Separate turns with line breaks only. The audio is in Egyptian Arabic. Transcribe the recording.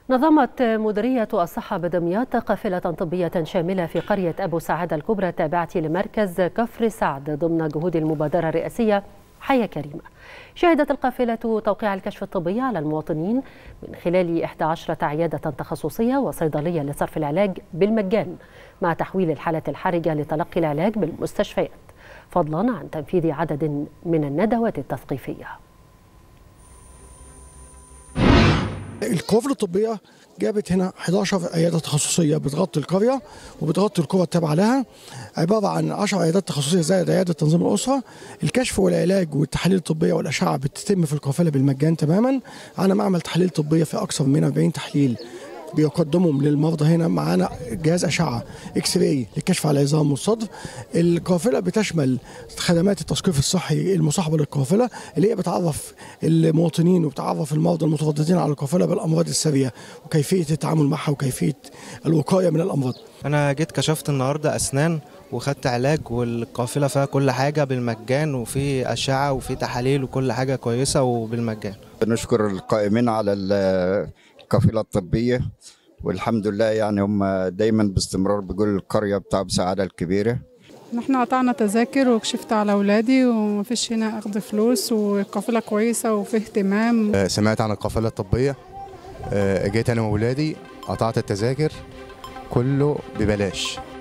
نظمت مديرية الصحة بدمياط قافلة طبية شاملة في قرية أبو سعادة الكبرى التابعة لمركز كفر سعد ضمن جهود المبادرة الرئاسية حياة كريمة شهدت القافلة توقيع الكشف الطبي على المواطنين من خلال 11 عيادة تخصصية وصيدلية لصرف العلاج بالمجان مع تحويل الحالة الحرجة لتلقي العلاج بالمستشفيات فضلا عن تنفيذ عدد من الندوات التثقيفيه
القوافل الطبيه جابت هنا 11 عياده تخصصيه بتغطي القريه وبتغطي القرى التابعه لها عباره عن 10 عيادات تخصصيه زائد عياده تنظيم الاسره الكشف والعلاج والتحاليل الطبيه والاشعه بتتم في القافله بالمجان تماما انا معمل تحاليل طبيه في اكثر من 40 تحليل بيقدمهم للمرضى هنا معانا جهاز اشعه اكس راي للكشف على العظام والصدر القافله بتشمل خدمات التثقيف الصحي المصاحبه للقافله اللي هي بتعرف المواطنين وبتعرف المرضى المترددين على القافله بالامراض السريه وكيفيه التعامل معها وكيفيه الوقايه من الامراض
انا جيت كشفت النهارده اسنان وخدت علاج والقافله فيها كل حاجه بالمجان وفي اشعه وفي تحاليل وكل حاجه كويسه وبالمجان
بنشكر القائمين على القافله الطبيه والحمد لله يعني هم دايما باستمرار بيقولوا القريه بتاع بسعاده الكبيره
احنا قطعنا تذاكر وكشفت على اولادي ومفيش هنا اخذ فلوس والقافله كويسه وفي اهتمام
سمعت عن القافله الطبيه جيت انا واولادي قطعت التذاكر كله ببلاش